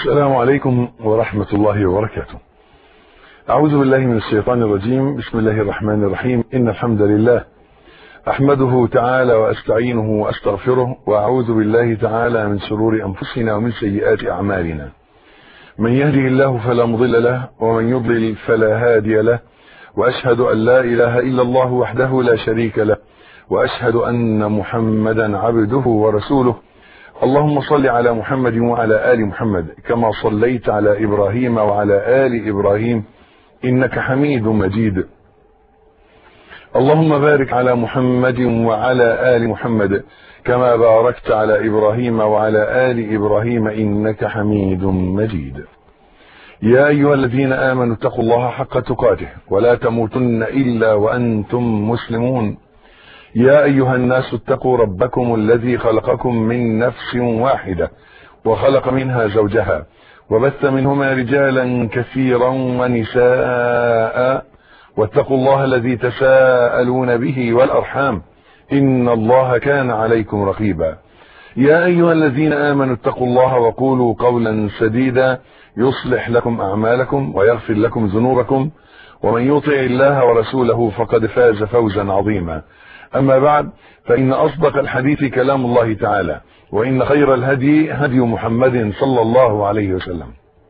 السلام عليكم ورحمة الله وبركاته أعوذ بالله من الشيطان الرجيم بسم الله الرحمن الرحيم إن الحمد لله أحمده تعالى وأستعينه وأستغفره وأعوذ بالله تعالى من شرور أنفسنا ومن سيئات أعمالنا من يهده الله فلا مضل له ومن يضلل فلا هادي له وأشهد أن لا إله إلا الله وحده لا شريك له وأشهد أن محمدا عبده ورسوله اللهم صل على محمد وعلى آل محمد كما صليت على إبراهيم وعلى آل إبراهيم إنك حميد مجيد اللهم بارك على محمد وعلى آل محمد كما باركت على إبراهيم وعلى آل إبراهيم إنك حميد مجيد يا أيها الذين آمنوا اتقوا الله حق تقاته ولا تموتن إلا وأنتم مسلمون يا أيها الناس اتقوا ربكم الذي خلقكم من نفس واحدة وخلق منها زوجها وبث منهما رجالا كثيرا ونساء واتقوا الله الذي تساءلون به والأرحام إن الله كان عليكم رقيبا يا أيها الذين آمنوا اتقوا الله وقولوا قولا سديدا يصلح لكم أعمالكم ويغفر لكم ذنوبكم ومن يطع الله ورسوله فقد فاز فوزا عظيما أما بعد فإن أصدق الحديث كلام الله تعالى وإن خير الهدي هدي محمد صلى الله عليه وسلم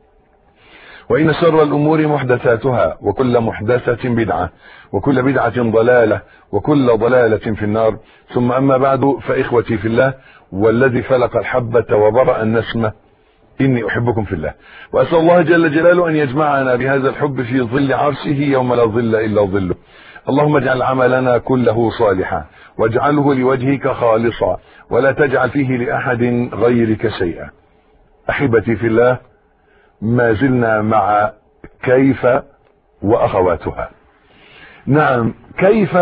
وإن شر الأمور محدثاتها وكل محدثة بدعة وكل بدعة ضلالة وكل ضلالة في النار ثم أما بعد فإخوتي في الله والذي فلق الحبة وبرأ النسمة إني أحبكم في الله وأسأل الله جل جلاله أن يجمعنا بهذا الحب في ظل عرشه يوم لا ظل إلا ظله اللهم اجعل عملنا كله صالحا واجعله لوجهك خالصا ولا تجعل فيه لأحد غيرك شيئا أحبتي في الله ما زلنا مع كيف وأخواتها نعم كيف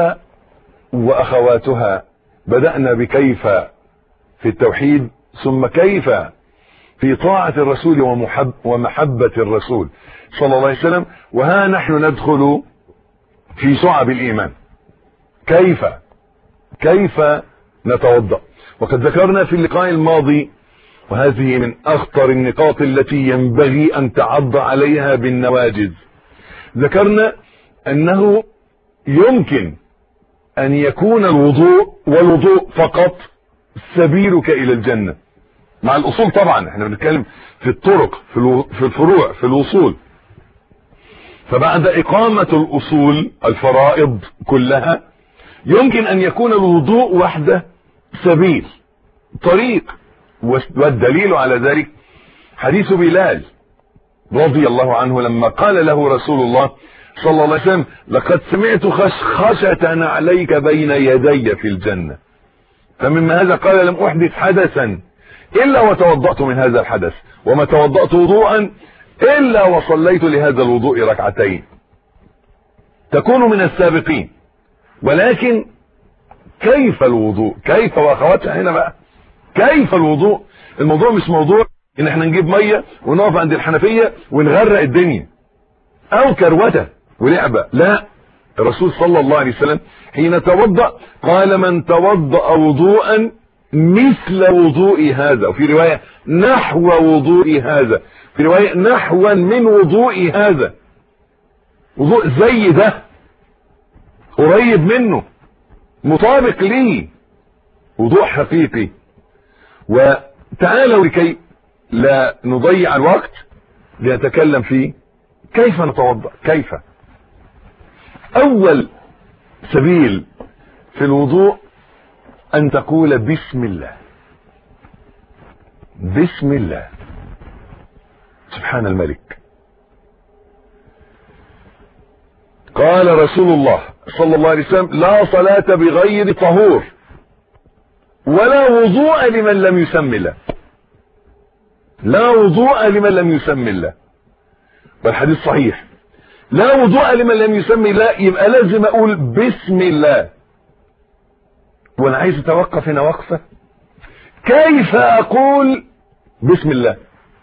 وأخواتها بدأنا بكيف في التوحيد ثم كيف في طاعة الرسول ومحب ومحبة الرسول صلى الله عليه وسلم وها نحن ندخل في شعب الإيمان كيف كيف نتوضأ وقد ذكرنا في اللقاء الماضي وهذه من أخطر النقاط التي ينبغي أن تعض عليها بالنواجذ ذكرنا أنه يمكن أن يكون الوضوء والوضوء فقط سبيلك إلى الجنة مع الأصول طبعا احنا بنتكلم في الطرق في الفروع في الوصول فبعد إقامة الأصول الفرائض كلها يمكن أن يكون الوضوء وحده سبيل طريق والدليل على ذلك حديث بلال رضي الله عنه لما قال له رسول الله صلى الله عليه وسلم لقد سمعت خشخشة عليك بين يدي في الجنة فمما هذا قال لم أحدث حدثا إلا وتوضأت من هذا الحدث وما توضأت وضوءا إلا وصليت لهذا الوضوء ركعتين تكون من السابقين ولكن كيف الوضوء كيف واخواتها هنا بقى كيف الوضوء الموضوع مش موضوع ان احنا نجيب مية ونقف عند الحنفية ونغرق الدنيا او كروتة ولعبة لا الرسول صلى الله عليه وسلم حين توضأ قال من توضأ وضوءا مثل وضوء هذا وفي رواية نحو وضوء هذا في رواية نحوا من وضوء هذا وضوء زي ده قريب منه مطابق ليه وضوء حقيقي وتعالوا لكي لا نضيع الوقت لنتكلم فيه كيف نتوضا كيف اول سبيل في الوضوء ان تقول بسم الله بسم الله سبحان الملك قال رسول الله صلى الله عليه وسلم لا صلاة بغير طهور ولا وضوء لمن لم يسم الله لا وضوء لمن لم يسم الله والحديث صحيح لا وضوء لمن لم يسم الله يبقى لازم اقول بسم الله وانا عايز اتوقف هنا وقفة كيف اقول بسم الله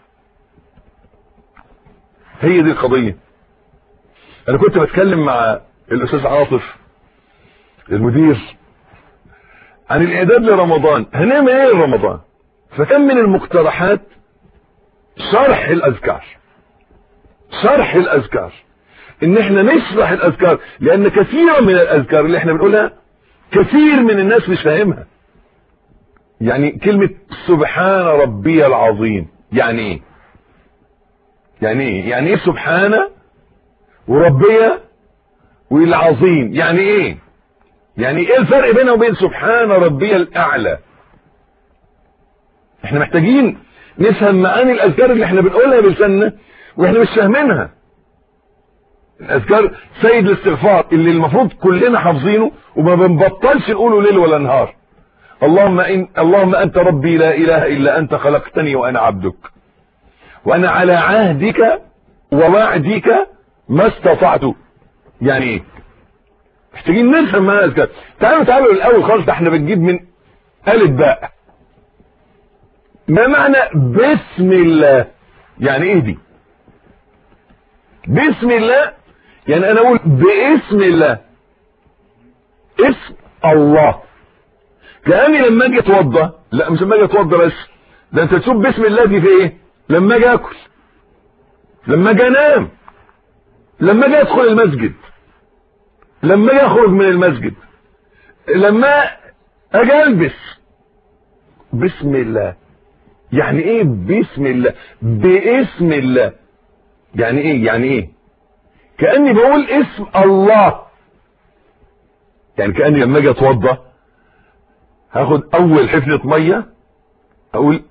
هي دي القضية انا كنت بتكلم مع الاستاذ عاطف المدير عن الاعداد لرمضان هنعمل ايه لرمضان فكان من المقترحات شرح الاذكار شرح الاذكار ان احنا نشرح الاذكار لان كثيرا من الاذكار اللي احنا بنقولها كثير من الناس مش فاهمها يعني كلمة سبحان ربي العظيم يعني ايه يعني ايه يعني ايه سبحانه وربي والعظيم يعني ايه يعني ايه الفرق بينه وبين سبحان ربي الاعلى احنا محتاجين نفهم معاني الاذكار اللي احنا بنقولها بلساننا واحنا مش فاهمينها الاذكار سيد الاستغفار اللي المفروض كلنا حافظينه وما بنبطلش نقوله ليل ولا نهار اللهم إن اللهم انت ربي لا اله الا انت خلقتني وانا عبدك وانا على عهدك ووعدك ما استطعت يعني ايه محتاجين نفهم معنى الاذكار تعالوا تعالوا الاول خالص ده احنا بنجيب من الف باء ما معنى بسم الله يعني ايه دي بسم الله يعني انا اقول باسم الله اسم الله كاني لما اجي اتوضى لا مش لما اجي اتوضى بس ده انت تشوف بسم الله دي في ايه لما اجي اكل لما اجي انام لما اجي ادخل المسجد لما اجي اخرج من المسجد لما اجي البس بسم الله يعني ايه بسم الله باسم الله يعني ايه يعني ايه كاني بقول اسم الله يعني كاني لما اجي اتوضى هاخد اول حفنه ميه اقول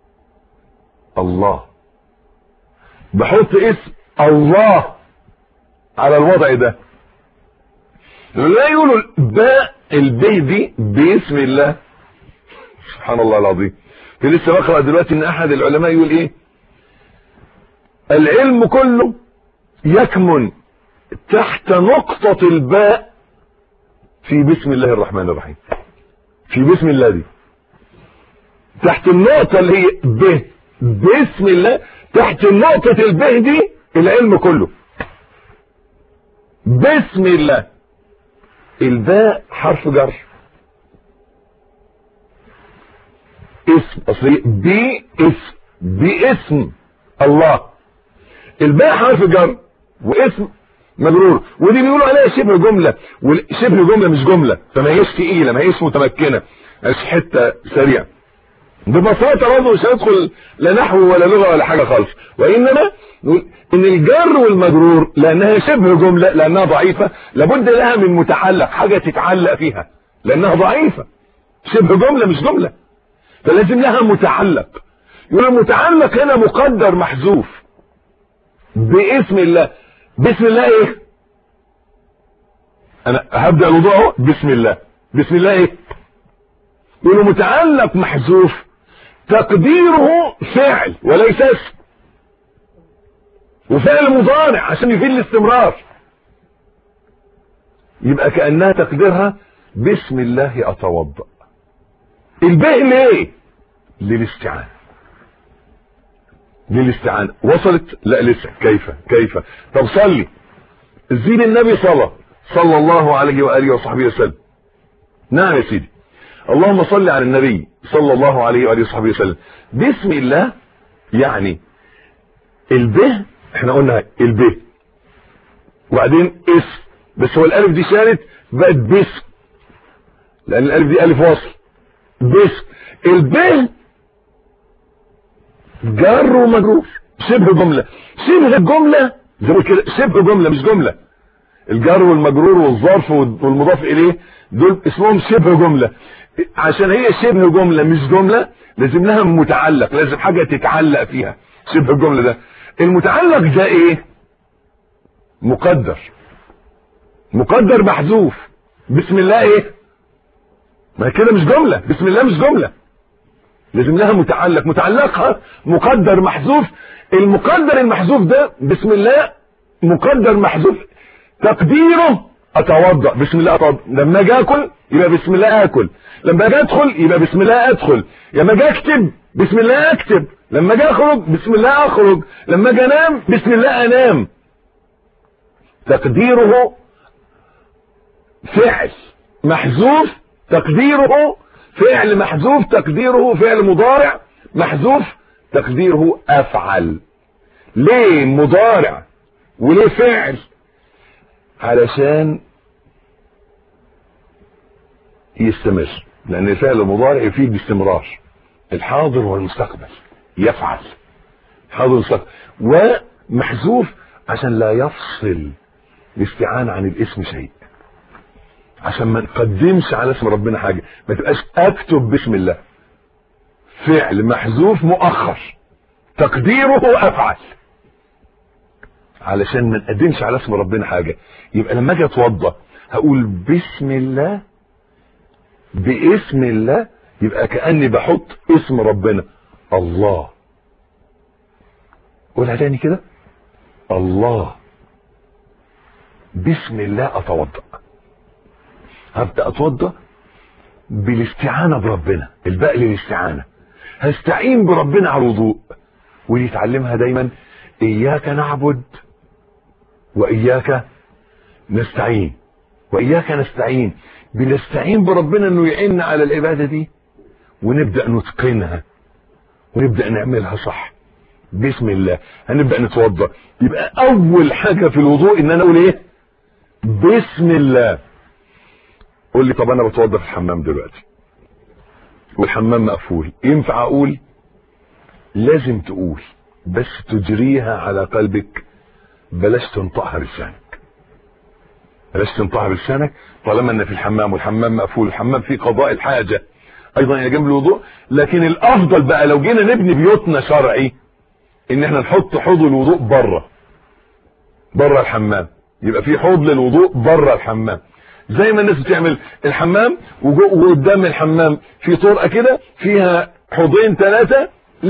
الله بحط اسم الله على الوضع ده لا يقولوا الباء البي دي باسم الله سبحان الله العظيم في لسه بقرا دلوقتي ان احد العلماء يقول ايه العلم كله يكمن تحت نقطة الباء في بسم الله الرحمن الرحيم في بسم الله دي تحت النقطة اللي هي ب بسم الله تحت النقطة الب دي العلم كله بسم الله الباء حرف جر اسم اصلي بي اسم باسم الله الباء حرف جر واسم مجرور ودي بيقولوا عليها شبه جملة شبه جملة مش جملة فما هيش تقيلة ما هيش متمكنة مش حتة سريعة ببساطة برضه مش هندخل لا نحو ولا لغة ولا حاجة خالص وإنما نقول إن الجر والمجرور لأنها شبه جملة لأنها ضعيفة لابد لها من متعلق حاجة تتعلق فيها لأنها ضعيفة شبه جملة مش جملة فلازم لها متعلق يقول المتعلق هنا مقدر محذوف باسم الله بسم الله ايه انا هبدا الوضوء اهو بسم الله بسم الله ايه يقول متعلق محذوف تقديره فعل وليس اسم وفعل مضارع عشان يفيد الاستمرار يبقى كانها تقديرها بسم الله اتوضا الباقي ليه للاستعانه للاستعانة وصلت لا لسه كيف كيف طب صلي زيد النبي صلى صلى الله عليه وآله وصحبه وسلم نعم يا سيدي اللهم صل على النبي صلى الله عليه وآله وصحبه وسلم بسم الله يعني الب احنا قلنا الب وبعدين اسم بس هو الالف دي شالت بقت باسم لان الالف دي الف وصل باسم الب جر ومجرور شبه جملة شبه الجملة زي كده شبه جملة مش جملة الجر والمجرور والظرف والمضاف اليه دول اسمهم شبه جملة عشان هي شبه جملة مش جملة لازم لها متعلق لازم حاجة تتعلق فيها شبه الجملة ده المتعلق ده ايه مقدر مقدر محذوف بسم الله ايه ما كده مش جملة بسم الله مش جملة لازم لها متعلق متعلقها مقدر محذوف المقدر المحذوف ده بسم الله مقدر محذوف تقديره اتوضا بسم الله اتوضا لما اجي اكل يبقى بسم الله اكل لما اجي ادخل يبقى بسم الله ادخل لما اجي اكتب بسم الله اكتب لما اجي اخرج بسم الله اخرج لما اجي انام بسم الله انام تقديره فعل محذوف تقديره فعل محذوف تقديره فعل مضارع محذوف تقديره افعل ليه مضارع وليه فعل علشان يستمر لان الفعل المضارع يفيد باستمرار الحاضر والمستقبل يفعل حاضر والمستقبل ومحذوف عشان لا يفصل الاستعانة عن الاسم شيء عشان ما نقدمش على اسم ربنا حاجة ما تبقاش اكتب باسم الله فعل محذوف مؤخر تقديره افعل علشان ما نقدمش على اسم ربنا حاجة يبقى لما اجي اتوضى هقول بسم الله باسم الله يبقى كأني بحط اسم ربنا الله قولها تاني كده الله بسم الله اتوضا هبدا اتوضا بالاستعانه بربنا الباء للاستعانه هستعين بربنا على الوضوء ودي تعلمها دايما اياك نعبد واياك نستعين واياك نستعين بنستعين بربنا انه يعيننا على العباده دي ونبدا نتقنها ونبدا نعملها صح بسم الله هنبدا نتوضا يبقى اول حاجه في الوضوء ان انا اقول ايه بسم الله قول لي طب انا بتوضا في الحمام دلوقتي والحمام مقفول ينفع اقول لازم تقول بس تجريها على قلبك بلاش تنطقها بلسانك بلاش تنطقها بلسانك طالما ان في الحمام والحمام مقفول الحمام فيه قضاء الحاجه ايضا الى جنب الوضوء لكن الافضل بقى لو جينا نبني بيوتنا شرعي ان احنا نحط حوض الوضوء بره بره الحمام يبقى في حوض للوضوء بره الحمام زي ما الناس بتعمل الحمام وقدام الحمام في طرقه كده فيها حوضين ثلاثه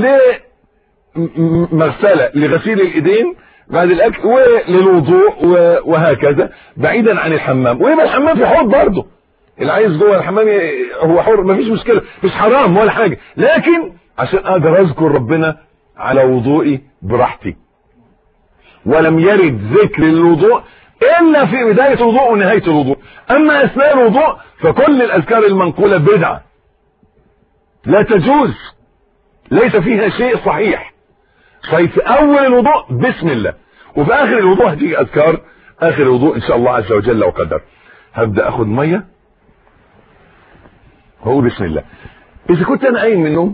لمغسله لغسيل الايدين بعد الاكل وللوضوء وهكذا بعيدا عن الحمام ويبقى الحمام في حوض برضه اللي عايز جوه الحمام هو حر مفيش مشكله مش حرام ولا حاجه لكن عشان اقدر اذكر ربنا على وضوئي براحتي ولم يرد ذكر الوضوء الا في بدايه الوضوء ونهايه الوضوء اما اثناء الوضوء فكل الاذكار المنقوله بدعه لا تجوز ليس فيها شيء صحيح صحيح في اول الوضوء بسم الله وفي اخر الوضوء هتيجي اذكار اخر الوضوء ان شاء الله عز وجل لو قدر هبدا اخد ميه واقول بسم الله اذا كنت انا قايم من النوم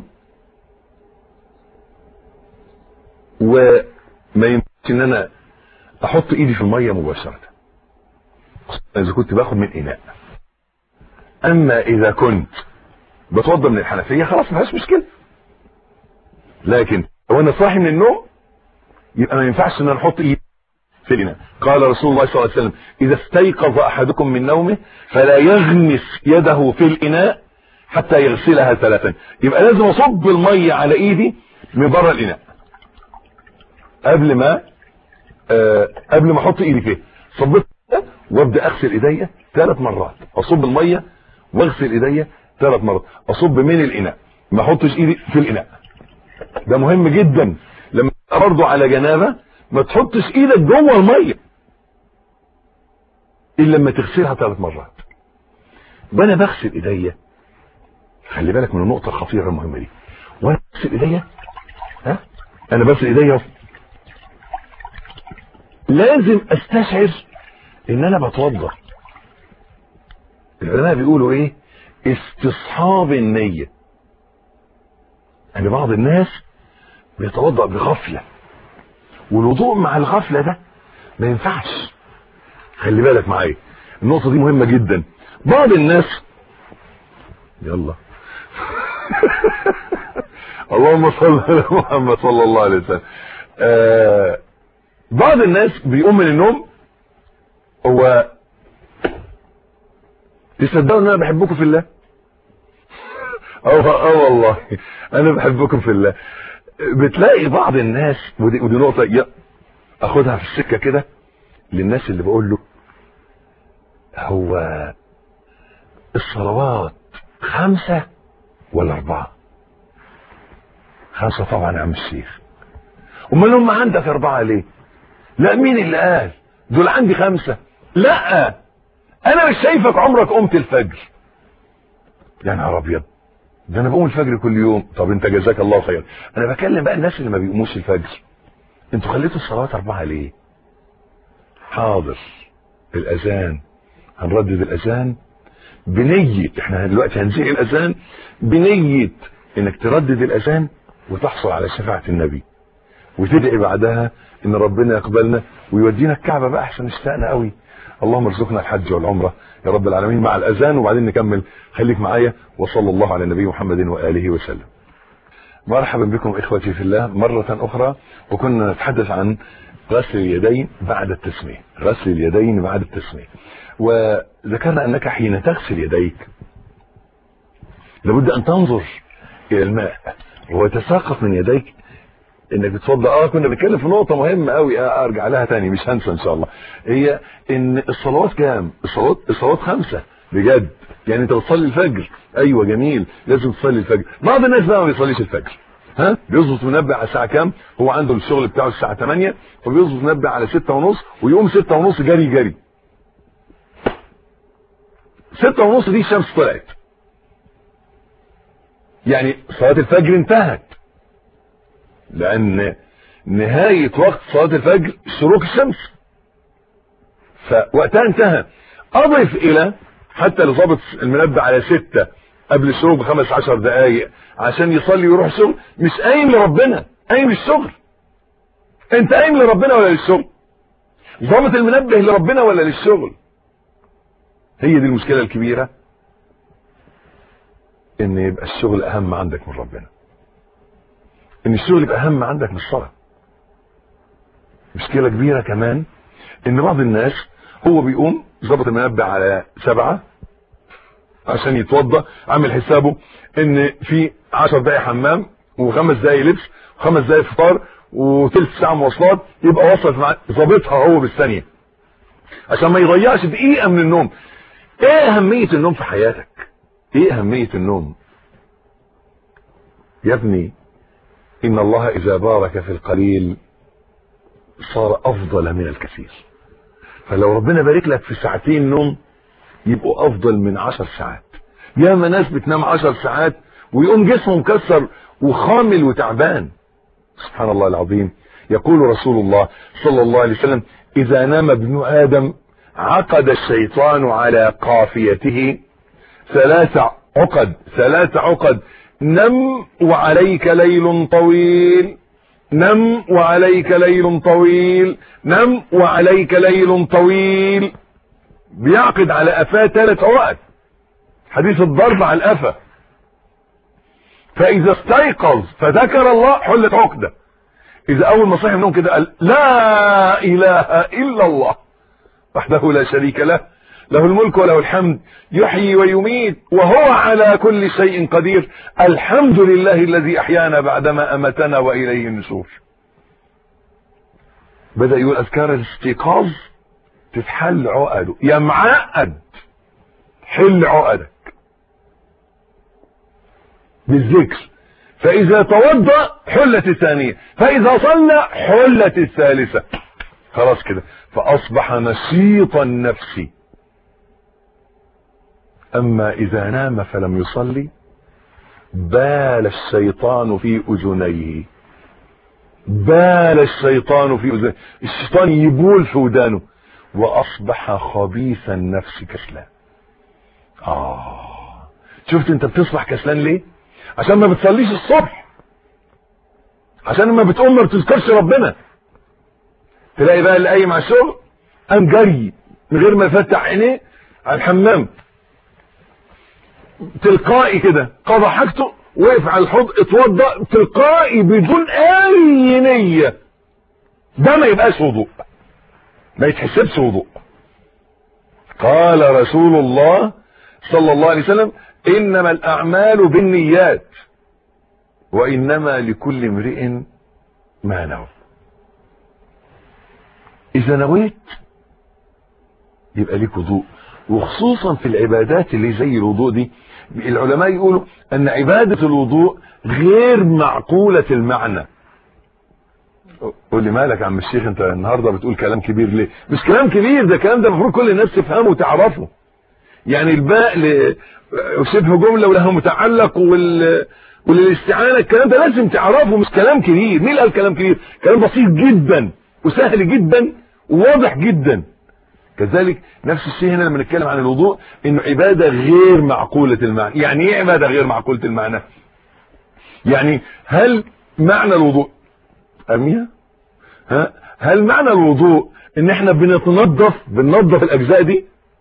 وما ينفعش ان انا احط ايدي في الميه مباشره اذا كنت باخد من اناء اما اذا كنت بتوضى من الحنفيه خلاص ما فيهاش مشكله لكن لو انا صاحي من النوم يبقى ما ينفعش ان انا احط ايدي في الاناء قال رسول الله صلى الله عليه وسلم اذا استيقظ احدكم من نومه فلا يغمس يده في الاناء حتى يغسلها ثلاثا يبقى لازم اصب الميه على ايدي من بره الاناء قبل ما آه قبل ما احط ايدي فيه صبيت وابدا اغسل ايديا ثلاث مرات اصب الميه واغسل ايديا ثلاث مرات اصب من الاناء ما احطش ايدي في الاناء ده مهم جدا لما برضه على جنابه ما تحطش ايدك جوه الميه الا لما تغسلها ثلاث مرات وانا بغسل ايديا خلي بالك من النقطه الخطيره المهمه دي وانا بغسل ايديا ها انا بغسل ايديا لازم استشعر ان انا بتوضا العلماء بيقولوا ايه استصحاب النية يعني بعض الناس بيتوضا بغفلة والوضوء مع الغفلة ده ما ينفعش خلي بالك معايا النقطة دي مهمة جدا بعض الناس يلا اللهم صل على محمد صلى الله عليه وسلم آه بعض الناس بيقوم من النوم هو تصدقوا ان انا بحبكم في الله اه اه والله انا بحبكم في الله بتلاقي بعض الناس ودي, ودي نقطه اخدها في السكه كده للناس اللي بقول له هو الصلوات خمسه ولا اربعه خمسه طبعا يا عم الشيخ امال هم عندك اربعه ليه لا مين اللي قال دول عندي خمسة لا انا مش شايفك عمرك قمت الفجر يا نهار ابيض ده انا بقوم الفجر كل يوم طب انت جزاك الله خير انا بكلم بقى الناس اللي ما بيقوموش الفجر انتوا خليتوا الصلاه اربعه ليه حاضر الاذان هنردد الاذان بنية احنا دلوقتي هنزيع الاذان بنية انك تردد الاذان وتحصل على شفاعة النبي وتدعي بعدها ان ربنا يقبلنا ويودينا الكعبة بقى احسن اشتقنا قوي اللهم ارزقنا الحج والعمرة يا رب العالمين مع الاذان وبعدين نكمل خليك معايا وصلى الله على النبي محمد واله وسلم مرحبا بكم اخوتي في الله مرة اخرى وكنا نتحدث عن غسل اليدين بعد التسمية غسل اليدين بعد التسمية وذكرنا انك حين تغسل يديك لابد ان تنظر الى الماء وهو يتساقط من يديك انك بتفضل اه كنا بنتكلم في نقطه مهمه قوي آه ارجع لها تاني مش هنسى ان شاء الله هي ان الصلوات كام الصلوات الصلوات خمسه بجد يعني انت بتصلي الفجر ايوه جميل لازم تصلي الفجر بعض الناس بقى ما بيصليش الفجر ها بيظبط منبه على الساعه كام هو عنده الشغل بتاعه الساعه 8 فبيظبط منبه على 6 ونص ويقوم 6 ونص جري جري 6 ونص دي الشمس طلعت يعني صلاه الفجر انتهت لان نهايه وقت صلاه الفجر شروق الشمس فوقتها انتهى اضف الى حتى لو ظابط المنبه على 6 قبل الشروق بخمس عشر دقايق عشان يصلي ويروح الشغل مش قايم لربنا قايم للشغل انت قايم لربنا ولا للشغل ظابط المنبه لربنا ولا للشغل هي دي المشكله الكبيره ان يبقى الشغل اهم عندك من ربنا ان الشغل يبقى اهم عندك من الصلاه مشكله كبيره كمان ان بعض الناس هو بيقوم ظابط المنبه على سبعة عشان يتوضا عامل حسابه ان في 10 دقايق حمام وخمس دقايق لبس وخمس دقايق فطار وثلث ساعه مواصلات يبقى وصلت مع ظابطها هو بالثانيه عشان ما يضيعش دقيقه من النوم ايه اهميه النوم في حياتك ايه اهميه النوم يا ابني ان الله اذا بارك في القليل صار افضل من الكثير فلو ربنا بارك لك في ساعتين نوم يبقوا افضل من عشر ساعات ياما ناس بتنام عشر ساعات ويقوم جسمه مكسر وخامل وتعبان سبحان الله العظيم يقول رسول الله صلى الله عليه وسلم اذا نام ابن ادم عقد الشيطان على قافيته ثلاث عقد ثلاث عقد نم وعليك ليل طويل نم وعليك ليل طويل نم وعليك ليل طويل بيعقد على قفاه ثلاث عقد حديث الضرب على القفا فاذا استيقظ فذكر الله حلت عقده اذا اول ما صحي من النوم كده قال لا اله الا الله وحده لا شريك له له الملك وله الحمد يحيي ويميت وهو على كل شيء قدير الحمد لله الذي احيانا بعدما امتنا واليه النشور بدا يقول اذكار الاستيقاظ تتحل عقده يا معقد حل عقدك بالذكر فاذا توضا حلت الثانيه فاذا صلى حلت الثالثه خلاص كده فاصبح نشيط النفس اما اذا نام فلم يصلي بال الشيطان في اذنيه بال الشيطان في اذنيه الشيطان يبول في ودانه واصبح خبيث النفس كسلان اه شفت انت بتصبح كسلان ليه عشان ما بتصليش الصبح عشان ما بتقوم ما بتذكرش ربنا تلاقي بقى اللي قايم على الشغل قام جري من غير ما يفتح عينيه على الحمام تلقائي كده قضى حاجته وقف على الحوض اتوضا تلقائي بدون اي نيه ده ما يبقاش وضوء ما يتحسبش وضوء قال رسول الله صلى الله عليه وسلم انما الاعمال بالنيات وانما لكل امرئ ما نوى اذا نويت يبقى ليك وضوء وخصوصا في العبادات اللي زي الوضوء دي العلماء يقولوا ان عبادة الوضوء غير معقولة المعنى قول لي مالك يا عم الشيخ انت النهارده بتقول كلام كبير ليه مش كلام كبير ده كلام ده المفروض كل الناس تفهمه وتعرفه يعني الباء شبه جمله ولها متعلق وال والاستعانه الكلام ده لازم تعرفه مش كلام كبير مين قال كلام كبير كلام بسيط جدا وسهل جدا وواضح جدا كذلك نفس الشيء هنا لما نتكلم عن الوضوء انه عباده غير معقوله المعنى يعني ايه عباده غير معقوله المعنى يعني هل معنى الوضوء ارميها ها هل معنى الوضوء ان احنا بنتنظف بننظف الاجزاء دي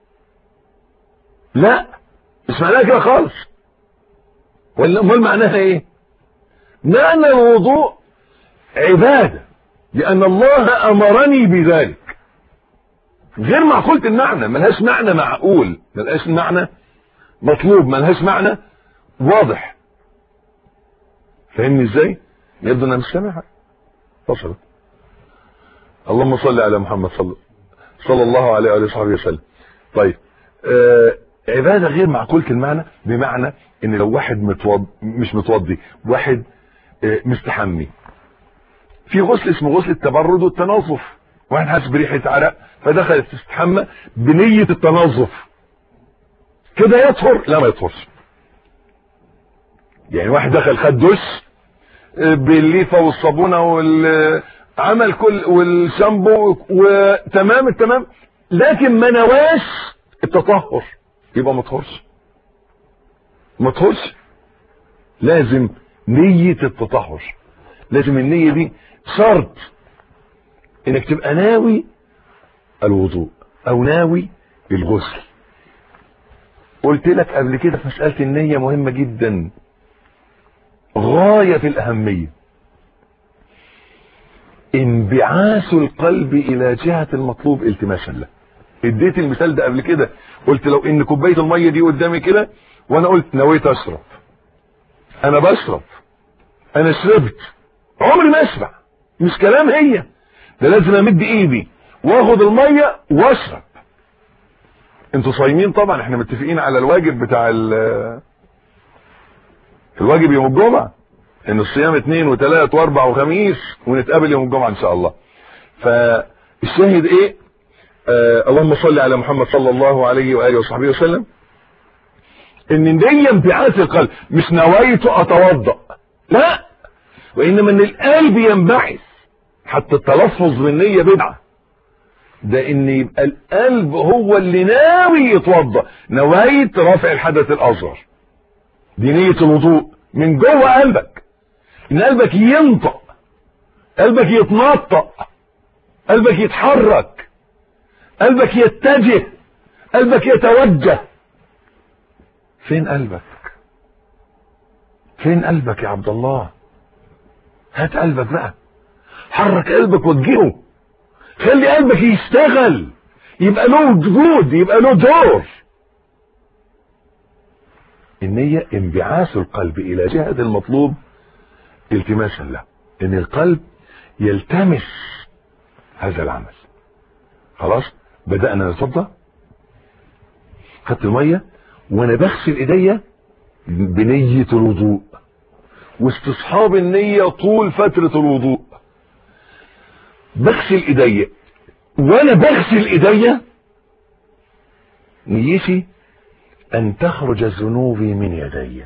لا مش معناها كده خالص ولا امال معناها ايه معنى الوضوء عباده لان الله امرني بذلك غير معقولة المعنى ملهاش معنى معقول ملهاش معنى مطلوب ملهاش معنى واضح فاهمني ازاي يبدو انها مش سامعها وصلت اللهم صل على محمد صلى صلى الله عليه وآله وصحبه وسلم طيب آه عبادة غير معقولة المعنى بمعنى ان لو واحد متوض مش متوضي واحد آه مستحمي في غسل اسمه غسل التبرد والتنظف واحد حاسس بريحة عرق فدخل تستحمى بنية التنظف كده يطهر لا ما يطهرش يعني واحد دخل خد دش بالليفة والصابونة والعمل كل والشامبو وتمام التمام لكن ما نواش التطهر يبقى ما تطهرش ما تطهرش لازم نية التطهر لازم النية دي شرط انك تبقى ناوي الوضوء او ناوي الغسل قلت لك قبل كده في مسألة النية مهمة جدا غاية في الأهمية انبعاث القلب إلى جهة المطلوب التماسا له اديت المثال ده قبل كده قلت لو ان كوباية المية دي قدامي كده وانا قلت نويت اشرب انا بشرب انا شربت عمري ما اشبع مش كلام هي ده لازم امد ايدي واخد المية واشرب انتوا صايمين طبعا احنا متفقين على الواجب بتاع الواجب يوم الجمعة ان الصيام اثنين وثلاث واربع وخميس ونتقابل يوم الجمعة ان شاء الله فالشاهد ايه آه اللهم صل على محمد صلى الله عليه وآله وصحبه وسلم ان دي انبعاث القلب مش نويت اتوضا لا وانما ان القلب ينبعث حتى التلفظ بالنية بدعة ده ان يبقى القلب هو اللي ناوي يتوضا نويت رفع الحدث الاصغر دي نية الوضوء من جوه قلبك ان قلبك ينطق قلبك يتنطق قلبك يتحرك قلبك يتجه قلبك يتوجه فين قلبك فين قلبك يا عبد الله هات قلبك بقى حرك قلبك وجهه خلي قلبك يشتغل يبقى له وجود يبقى له دور النية انبعاث القلب الى جهة المطلوب التماسا له ان القلب يلتمس هذا العمل خلاص بدأنا نتوضا خدت المية وانا بغسل ايديا بنية الوضوء واستصحاب النية طول فترة الوضوء بغسل ايديا وانا بغسل ايديا نيتي ان تخرج ذنوبي من يدي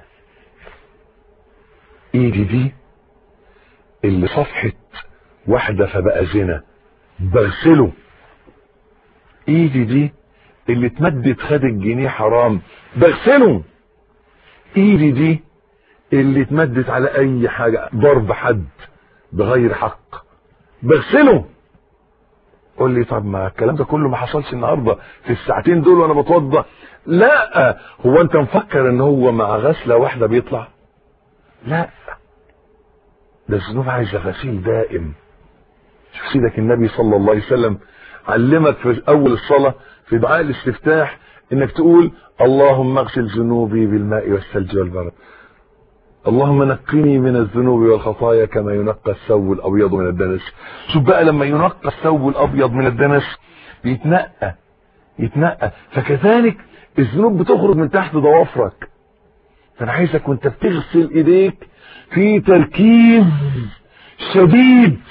ايدي دي اللي صفحت واحدة فبقى زنا بغسله ايدي دي اللي اتمدت خد الجنيه حرام بغسله ايدي دي اللي اتمدت على اي حاجة ضرب حد بغير حق بغسله قول لي طب ما الكلام ده كله ما حصلش النهارده في الساعتين دول وانا بتوضى لا هو انت مفكر ان هو مع غسله واحده بيطلع لا ده الذنوب عايزه غسيل دائم شوف سيدك النبي صلى الله عليه وسلم علمك في اول الصلاه في دعاء الاستفتاح انك تقول اللهم اغسل ذنوبي بالماء والثلج والبرد اللهم نقني من الذنوب والخطايا كما ينقى الثوب الابيض من الدنس شوف بقى لما ينقى الثوب الابيض من الدنس بيتنقى يتنقى فكذلك الذنوب بتخرج من تحت ضوافرك فانا عايزك وانت بتغسل ايديك في تركيز شديد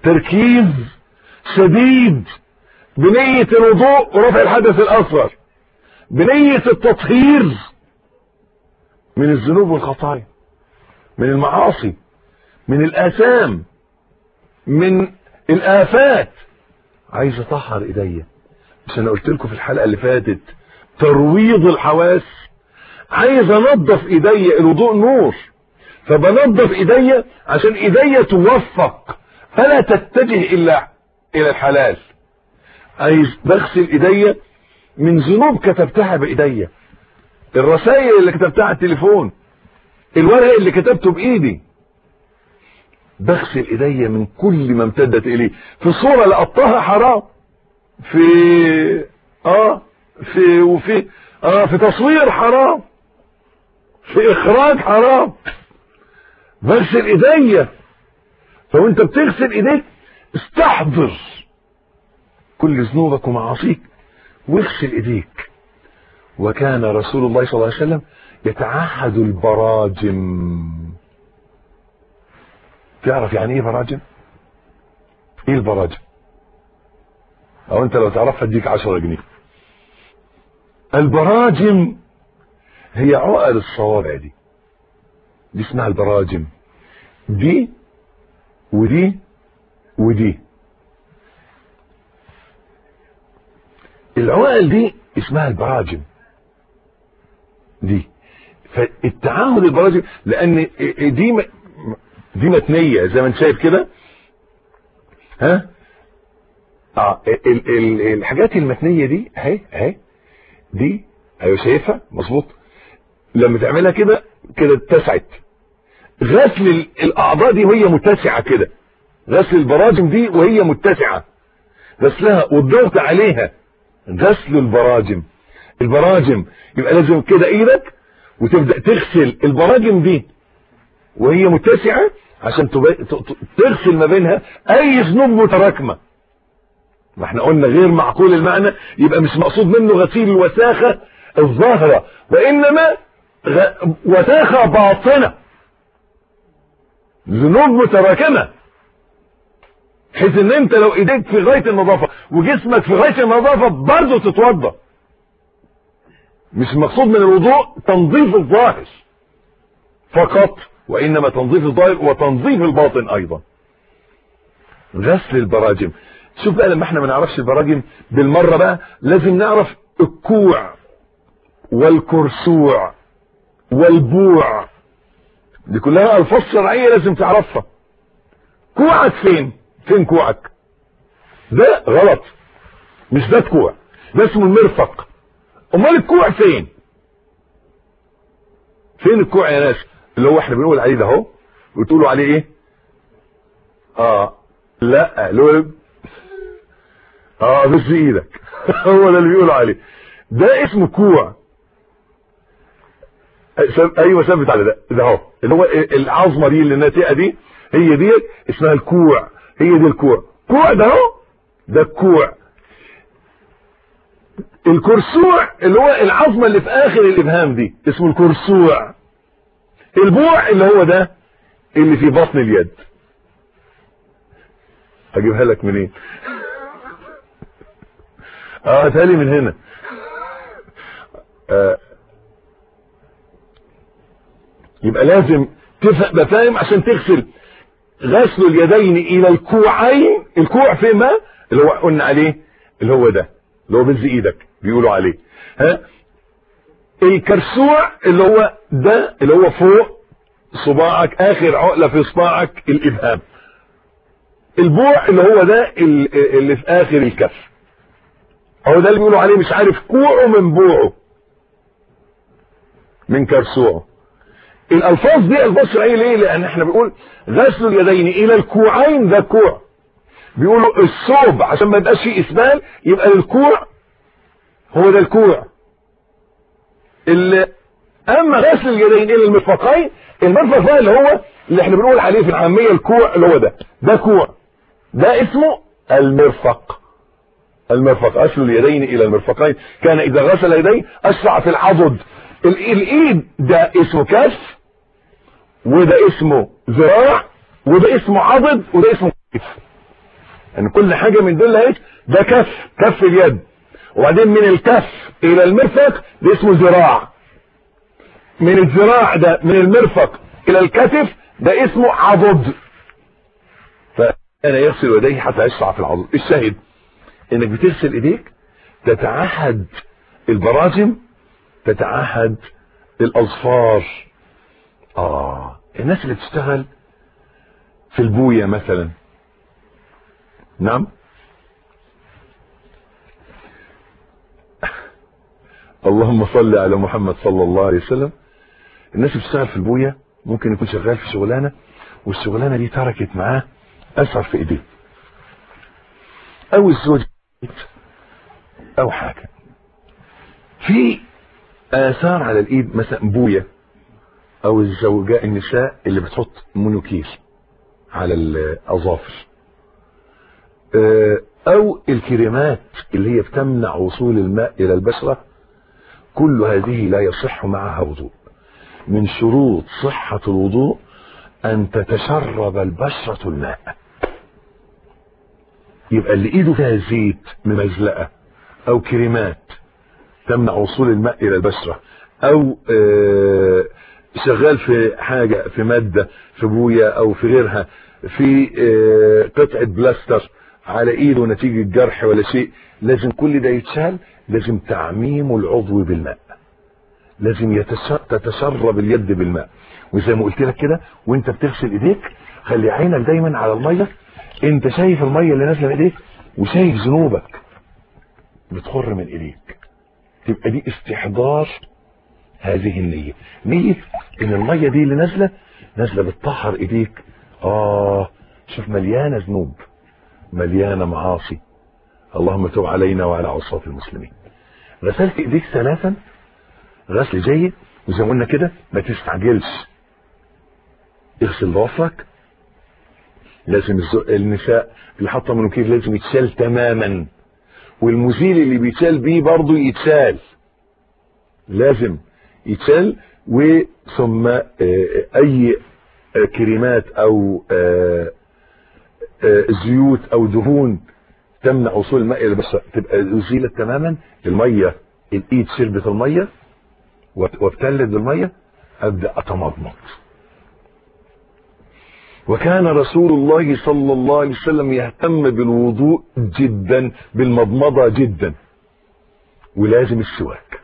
تركيز شديد بنية الوضوء ورفع الحدث الاصغر بنية التطهير من الذنوب والخطايا من المعاصي من الآثام من الآفات عايز أطهر إيديا مش أنا قلت لكم في الحلقة اللي فاتت ترويض الحواس عايز أنظف إيديا الوضوء نور فبنظف إيديا عشان إيديا توفق فلا تتجه إلا إلى الحلال عايز بغسل إيديا من ذنوب كتبتها بإيديا الرسائل اللي كتبتها على التليفون الورق اللي كتبته بإيدي بغسل ايديا من كل ما امتدت اليه في صورة لقطها حرام في اه في وفي اه في تصوير حرام في اخراج حرام بغسل ايديا فوانت بتغسل ايديك استحضر كل ذنوبك ومعاصيك واغسل ايديك وكان رسول الله صلى الله عليه وسلم يتعهد البراجم تعرف يعني ايه براجم ايه البراجم او انت لو تعرفها اديك عشرة جنيه البراجم هي عقل الصوابع دي دي اسمها البراجم دي ودي ودي العقل دي اسمها البراجم دي فالتعاهد البراجم لان دي دي متنية زي ما انت شايف كده ها اه ال ال الحاجات المتنية دي اهي اهي دي ايوه شايفها مظبوط لما تعملها كده كده اتسعت غسل الاعضاء دي وهي متسعة كده غسل البراجم دي وهي متسعة غسلها والضغط عليها غسل البراجم البراجم يبقى لازم كده ايدك وتبدأ تغسل البراجم دي وهي متسعة عشان تغسل ما بينها اي ذنوب متراكمة ما احنا قلنا غير معقول المعنى يبقى مش مقصود منه غسيل الوساخة الظاهرة وانما غ... وساخة باطنة ذنوب متراكمة حيث ان انت لو ايديك في غاية النظافة وجسمك في غاية النظافة برضه تتوضا مش المقصود من الوضوء تنظيف الظاهر فقط وانما تنظيف الظاهر وتنظيف الباطن ايضا غسل البراجم شوف بقى لما احنا ما نعرفش البراجم بالمرة بقى لازم نعرف الكوع والكرسوع والبوع دي كلها الفاظ شرعيه لازم تعرفها كوعك فين فين كوعك ده غلط مش ده الكوع ده اسمه المرفق امال الكوع فين فين الكوع يا ناس اللي هو احنا بنقول عليه ده اهو وتقولوا عليه ايه اه لا اللي هو اه بس ايدك هو ده اللي بيقولوا عليه ده اسمه كوع ايوه ثبت على ده ده اهو اللي هو العظمه دي اللي الناتئه دي هي دي اسمها الكوع هي دي الكوع كوع ده اهو ده الكوع الكرسوع اللي هو العظمه اللي في اخر الابهام دي اسمه الكرسوع البوع اللي هو ده اللي في بطن اليد هجيبها لك منين اه تالي من هنا آه يبقى لازم تبقى فاهم عشان تغسل غسل اليدين الى الكوعين الكوع فين ما اللي هو قلنا عليه اللي هو ده اللي هو بز ايدك بيقولوا عليه ها الكرسوع اللي هو ده اللي هو فوق صباعك اخر عقله في صباعك الابهام البوع اللي هو ده اللي في اخر الكف هو ده اللي بيقولوا عليه مش عارف كوعه من بوعه من كرسوعه الالفاظ دي الفاظ شرعيه ليه لان احنا بنقول غسل اليدين الى الكوعين ده كوع بيقولوا الصوب عشان ما يبقاش فيه اسبال يبقى الكوع هو ده الكوع اللي اما غسل اليدين الى المرفقين المرفق ده اللي هو اللي احنا بنقول عليه في العاميه الكوع اللي هو ده ده كوع ده اسمه المرفق المرفق غسل اليدين الى المرفقين كان اذا غسل يديه اسرع في العضد الايد ده اسمه كف وده اسمه ذراع وده اسمه عضد وده اسمه كف يعني كل حاجة من دول اهي ده كف كف اليد وبعدين من الكف الى المرفق ده اسمه ذراع من الذراع ده من المرفق الى الكتف ده اسمه عضد فانا يغسل يديه حتى يشرع في العضد الشاهد انك بتغسل ايديك تتعهد البراجم تتعهد الاظفار اه الناس اللي بتشتغل في البوية مثلا نعم اللهم صل على محمد صلى الله عليه وسلم الناس اللي بتشتغل في البوية ممكن يكون شغال في شغلانة والشغلانة دي تركت معاه اثر في ايديه او الزوج او حاجة في اثار على الايد مثلا بوية او الزوجاء النساء اللي بتحط مونوكيل على الاظافر او الكريمات اللي هي بتمنع وصول الماء الى البشرة كل هذه لا يصح معها وضوء من شروط صحة الوضوء ان تتشرب البشرة الماء يبقى اللي ايده فيها زيت ممزلقة او كريمات تمنع وصول الماء الى البشرة او آه شغال في حاجة في مادة في بوية او في غيرها في آه قطعة بلاستر على ايده نتيجة جرح ولا شيء لازم كل ده يتشال لازم تعميم العضو بالماء لازم تتشرب اليد بالماء وزي ما قلت لك كده وانت بتغسل ايديك خلي عينك دايما على الميه انت شايف الميه اللي نازله من ايديك وشايف ذنوبك بتخر من ايديك تبقى دي استحضار هذه النية نية ان المية دي اللي نازلة نازلة بتطهر ايديك اه شوف مليانة ذنوب مليانة معاصي اللهم تب علينا وعلى عصاة المسلمين غسلت ايديك ثلاثا غسل جيد وزي ما قلنا كده ما تستعجلش اغسل ضوافرك لازم النساء اللي حاطه منوكير لازم يتشال تماما والمزيل اللي بيتشال بيه برضه يتشال لازم يتشال وثم اي كريمات او زيوت او دهون تمنع وصول الماء الى البشره تبقى ازيلت تماما الميه الايد شربت الميه وابتلت بالميه ابدا اتمضمض وكان رسول الله صلى الله عليه وسلم يهتم بالوضوء جدا بالمضمضه جدا ولازم السواك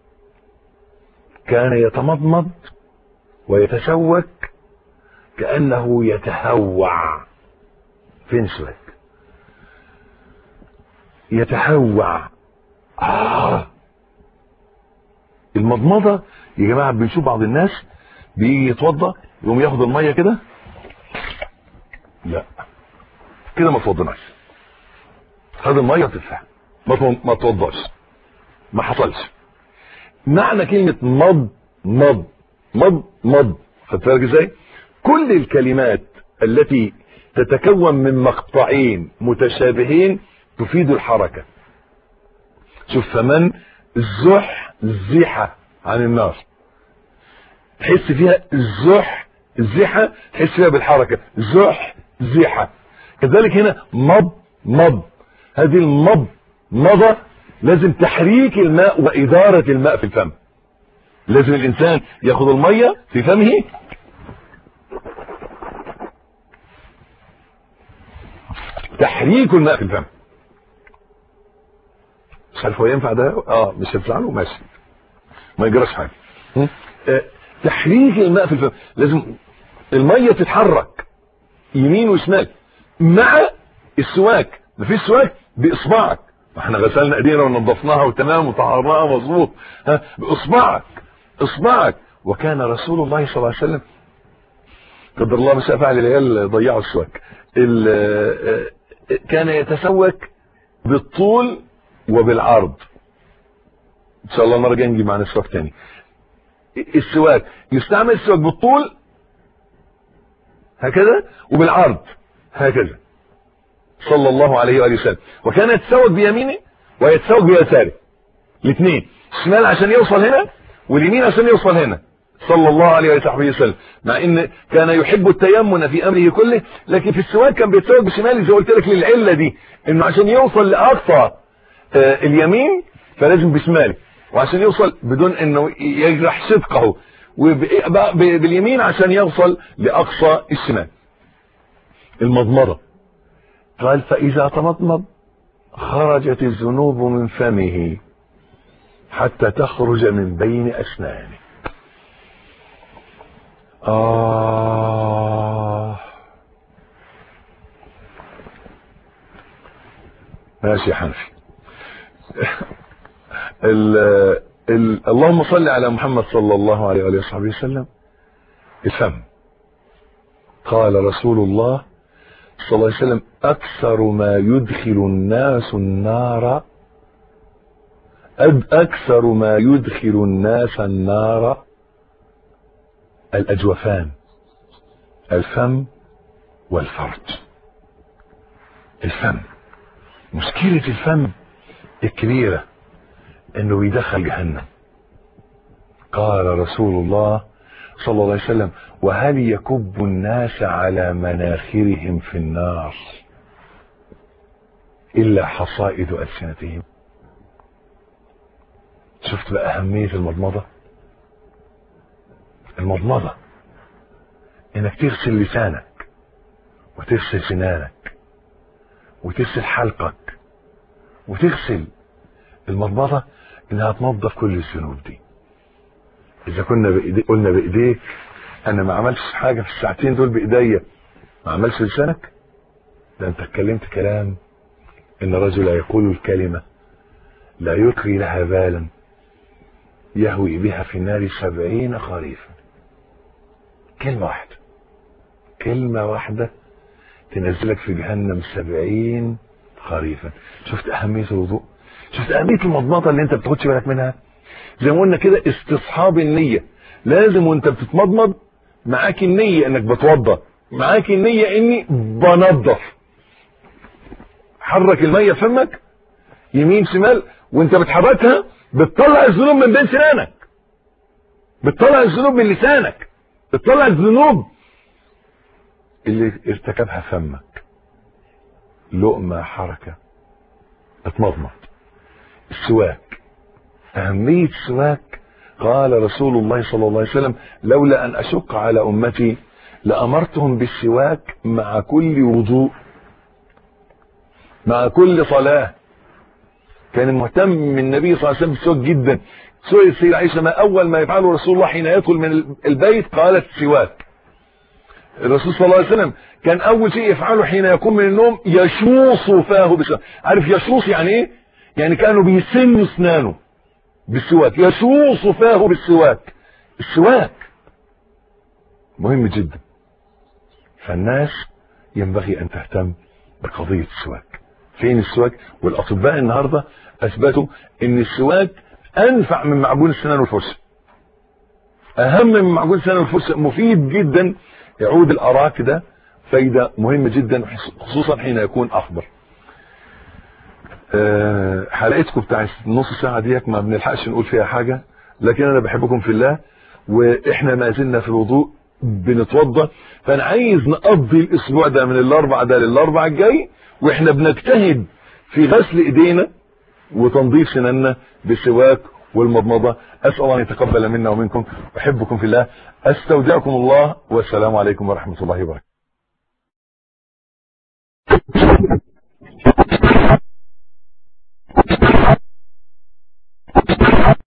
كان يتمضمض ويتسوك كأنه يتهوع فين سواك يتهوع آه. المضمضة يا جماعة بنشوف بعض الناس بيجي يتوضى يقوم ياخد المية كده لا كده ما توضناش خد المية تدفع ما توضاش ما حصلش معنى كلمة مض مض مض مض خدت بالك ازاي؟ كل الكلمات التي تتكون من مقطعين متشابهين تفيد الحركة شوف فمن زح زحة عن النار تحس فيها الزح الزحة تحس فيها بالحركة زح زحة كذلك هنا مض مض هذه المض مضى لازم تحريك الماء وإدارة الماء في الفم لازم الإنسان ياخد المية في فمه تحريك الماء في الفم مش عارف هو ينفع ده اه مش هينفع له ماشي ما يجراش حاجه آه تحريك الماء في الفم لازم الميه تتحرك يمين وشمال مع السواك مفيش سواك باصبعك احنا غسلنا ايدينا ونظفناها وتمام وطهرناها مظبوط ها باصبعك اصبعك وكان رسول الله صلى الله عليه وسلم قدر الله ما شاء فعل العيال ضيعوا السواك كان يتسوك بالطول وبالعرض ان شاء الله المره الجايه نجيب معانا سواك تاني السواك يستعمل السواك بالطول هكذا وبالعرض هكذا صلى الله عليه واله وسلم وكان يتسوق بيمينه ويتسوق بيساره الاثنين الشمال عشان يوصل هنا واليمين عشان يوصل هنا صلى الله عليه وصحبه وسلم مع ان كان يحب التيمن في امره كله لكن في السواك كان بيتسوق بشماله زي قلت لك للعله دي انه عشان يوصل لاقصى آه اليمين فلازم بشماله وعشان يوصل بدون انه يجرح صدقه باليمين عشان يوصل لاقصى الشمال المضمضه قال فاذا تمضمض خرجت الذنوب من فمه حتى تخرج من بين اسنانه آه ماشي يا حنفي ال ال اللهم صل على محمد صلى الله عليه وآله وصحبه وسلم الفم قال رسول الله صلى الله عليه وسلم أكثر ما يدخل الناس النار أكثر ما يدخل الناس النار الأجوفان الفم والفرج الفم مشكلة الفم الكبيرة انه يدخل جهنم قال رسول الله صلى الله عليه وسلم وهل يكب الناس على مناخرهم في النار الا حصائد السنتهم شفت بقى اهمية المضمضة المضمضة انك تغسل لسانك وتغسل سنانك وتغسل حلقك وتغسل المضمضة انها تنظف كل الذنوب دي اذا كنا بإيدي قلنا بايديك انا ما عملتش حاجة في الساعتين دول بايديا ما عملش لسانك ده انت اتكلمت كلام ان رجل يقول الكلمة لا يلقي لها بالا يهوي بها في النار سبعين خريفا كلمة واحدة كلمة واحدة تنزلك في جهنم سبعين خريفا شفت أهمية الوضوء شفت أهمية المضمضة اللي انت بتاخدش بالك منها زي ما قلنا كده استصحاب النية لازم وانت بتتمضمض معاك النية انك بتوضى معاك النية اني بنظف حرك المية في فمك يمين شمال وانت بتحركها بتطلع الذنوب من بين سنانك بتطلع الذنوب من لسانك بتطلع الذنوب اللي ارتكبها فمك لقمة حركة اتمضمض السواك أهمية السواك قال رسول الله صلى الله عليه وسلم لولا أن أشق على أمتي لأمرتهم بالسواك مع كل وضوء مع كل صلاة كان مهتم من النبي صلى الله عليه وسلم بالسواك جدا سئل السيدة عائشة ما أول ما يفعله رسول الله حين يدخل من البيت قالت السواك الرسول صلى الله عليه وسلم كان أول شيء يفعله حين يقوم من النوم يشوص فاه بالسواك عارف يشوص يعني إيه؟ يعني كانوا بيسنوا اسنانه بالسواك يشوص فاه بالسواك السواك مهم جدا فالناس ينبغي ان تهتم بقضية السواك فين السواك والاطباء النهاردة اثبتوا ان السواك انفع من معجون السنان والفرشة اهم من معجون السنان والفرشة مفيد جدا يعود الاراك ده فايدة مهمة جدا خصوصا حين يكون اخضر أه حلقتكم بتاع النص ساعة ديت ما بنلحقش نقول فيها حاجة لكن انا بحبكم في الله واحنا ما زلنا في الوضوء بنتوضى فانا عايز نقضي الاسبوع ده من الاربع ده للاربع الجاي واحنا بنجتهد في غسل ايدينا وتنظيف سناننا بالسواك والمضمضة اسأل الله ان يتقبل منا ومنكم احبكم في الله استودعكم الله والسلام عليكم ورحمة الله وبركاته